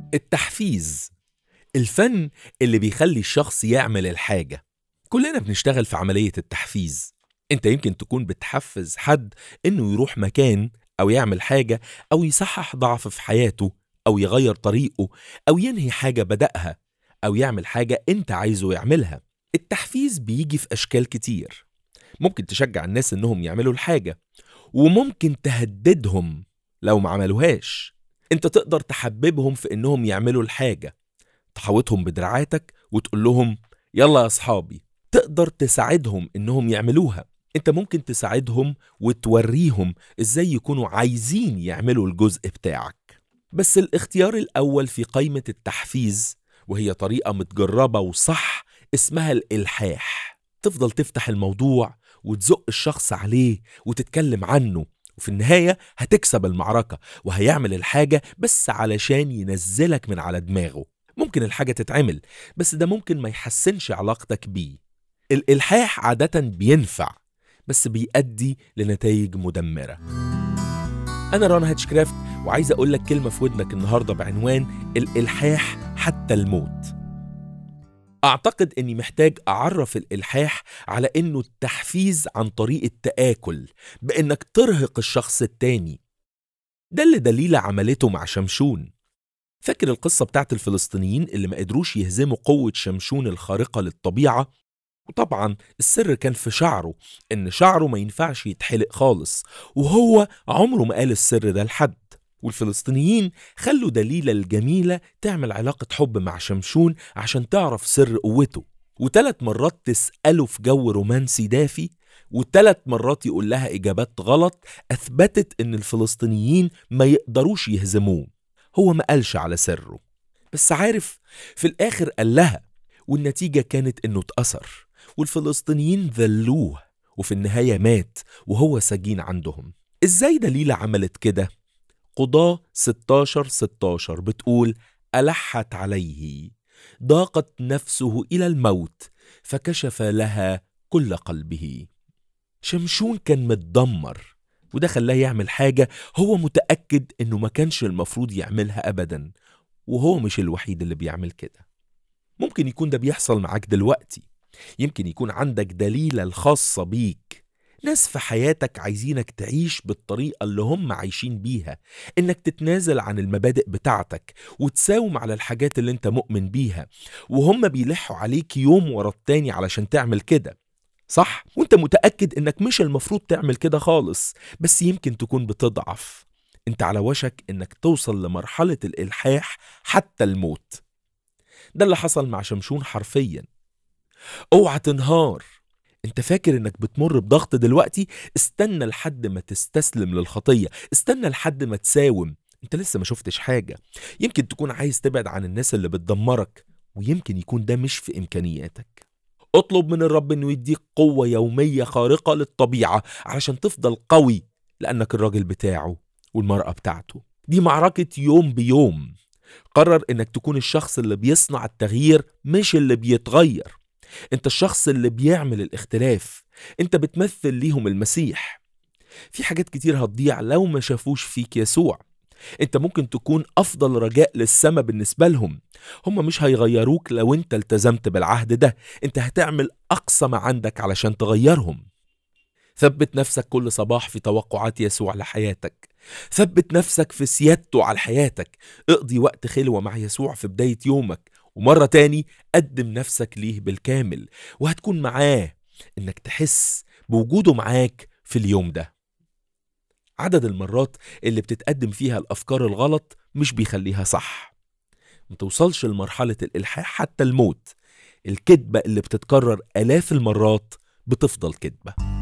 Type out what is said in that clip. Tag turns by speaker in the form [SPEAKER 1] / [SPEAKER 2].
[SPEAKER 1] التحفيز الفن اللي بيخلي الشخص يعمل الحاجة كلنا بنشتغل في عملية التحفيز انت يمكن تكون بتحفز حد انه يروح مكان او يعمل حاجة او يصحح ضعف في حياته او يغير طريقه او ينهي حاجة بدأها او يعمل حاجة انت عايزه يعملها التحفيز بيجي في اشكال كتير ممكن تشجع الناس انهم يعملوا الحاجة وممكن تهددهم لو ما عملوهاش انت تقدر تحببهم في انهم يعملوا الحاجة تحوطهم بدراعاتك وتقول لهم يلا يا اصحابي تقدر تساعدهم انهم يعملوها انت ممكن تساعدهم وتوريهم ازاي يكونوا عايزين يعملوا الجزء بتاعك بس الاختيار الاول في قائمة التحفيز وهي طريقة متجربة وصح اسمها الالحاح تفضل تفتح الموضوع وتزق الشخص عليه وتتكلم عنه وفي النهاية هتكسب المعركة وهيعمل الحاجة بس علشان ينزلك من على دماغه ممكن الحاجة تتعمل بس ده ممكن ما يحسنش علاقتك بيه الإلحاح عادة بينفع بس بيؤدي لنتائج مدمرة أنا ران هاتشكرافت وعايز أقول لك كلمة في ودنك النهاردة بعنوان الإلحاح حتى الموت أعتقد إني محتاج أعرف الإلحاح على إنه التحفيز عن طريق التآكل بإنك ترهق الشخص التاني ده اللي دليلة عملته مع شمشون فاكر القصة بتاعت الفلسطينيين اللي ما قدروش يهزموا قوة شمشون الخارقة للطبيعة وطبعا السر كان في شعره إن شعره ما ينفعش يتحلق خالص وهو عمره ما قال السر ده لحد والفلسطينيين خلوا دليلة الجميلة تعمل علاقة حب مع شمشون عشان تعرف سر قوته وثلاث مرات تسأله في جو رومانسي دافي وثلاث مرات يقول لها إجابات غلط أثبتت إن الفلسطينيين ما يقدروش يهزموه هو ما قالش على سره بس عارف في الآخر قال لها والنتيجة كانت إنه اتأثر والفلسطينيين ذلوه وفي النهاية مات وهو سجين عندهم إزاي دليلة عملت كده؟ قضاة 16 16 بتقول ألحت عليه ضاقت نفسه إلى الموت فكشف لها كل قلبه شمشون كان متدمر وده خلاه يعمل حاجة هو متأكد إنه ما كانش المفروض يعملها أبدا وهو مش الوحيد اللي بيعمل كده ممكن يكون ده بيحصل معاك دلوقتي يمكن يكون عندك دليلة الخاصة بيك ناس في حياتك عايزينك تعيش بالطريقة اللي هم عايشين بيها إنك تتنازل عن المبادئ بتاعتك وتساوم على الحاجات اللي انت مؤمن بيها وهم بيلحوا عليك يوم ورا التاني علشان تعمل كده صح وانت متأكد انك مش المفروض تعمل كده خالص بس يمكن تكون بتضعف انت على وشك انك توصل لمرحلة الإلحاح حتى الموت ده اللي حصل مع شمشون حرفيا اوعى تنهار انت فاكر انك بتمر بضغط دلوقتي استنى لحد ما تستسلم للخطية استنى لحد ما تساوم انت لسه ما شفتش حاجة يمكن تكون عايز تبعد عن الناس اللي بتدمرك ويمكن يكون ده مش في امكانياتك اطلب من الرب انه يديك قوة يومية خارقة للطبيعة علشان تفضل قوي لانك الراجل بتاعه والمرأة بتاعته دي معركة يوم بيوم قرر انك تكون الشخص اللي بيصنع التغيير مش اللي بيتغير انت الشخص اللي بيعمل الاختلاف انت بتمثل ليهم المسيح في حاجات كتير هتضيع لو ما شافوش فيك يسوع انت ممكن تكون افضل رجاء للسما بالنسبة لهم هم مش هيغيروك لو انت التزمت بالعهد ده انت هتعمل اقصى ما عندك علشان تغيرهم ثبت نفسك كل صباح في توقعات يسوع لحياتك ثبت نفسك في سيادته على حياتك اقضي وقت خلوة مع يسوع في بداية يومك ومرة تاني قدم نفسك ليه بالكامل وهتكون معاه انك تحس بوجوده معاك في اليوم ده عدد المرات اللي بتتقدم فيها الأفكار الغلط مش بيخليها صح متوصلش لمرحلة الإلحاح حتى الموت الكذبة اللي بتتكرر آلاف المرات بتفضل كذبة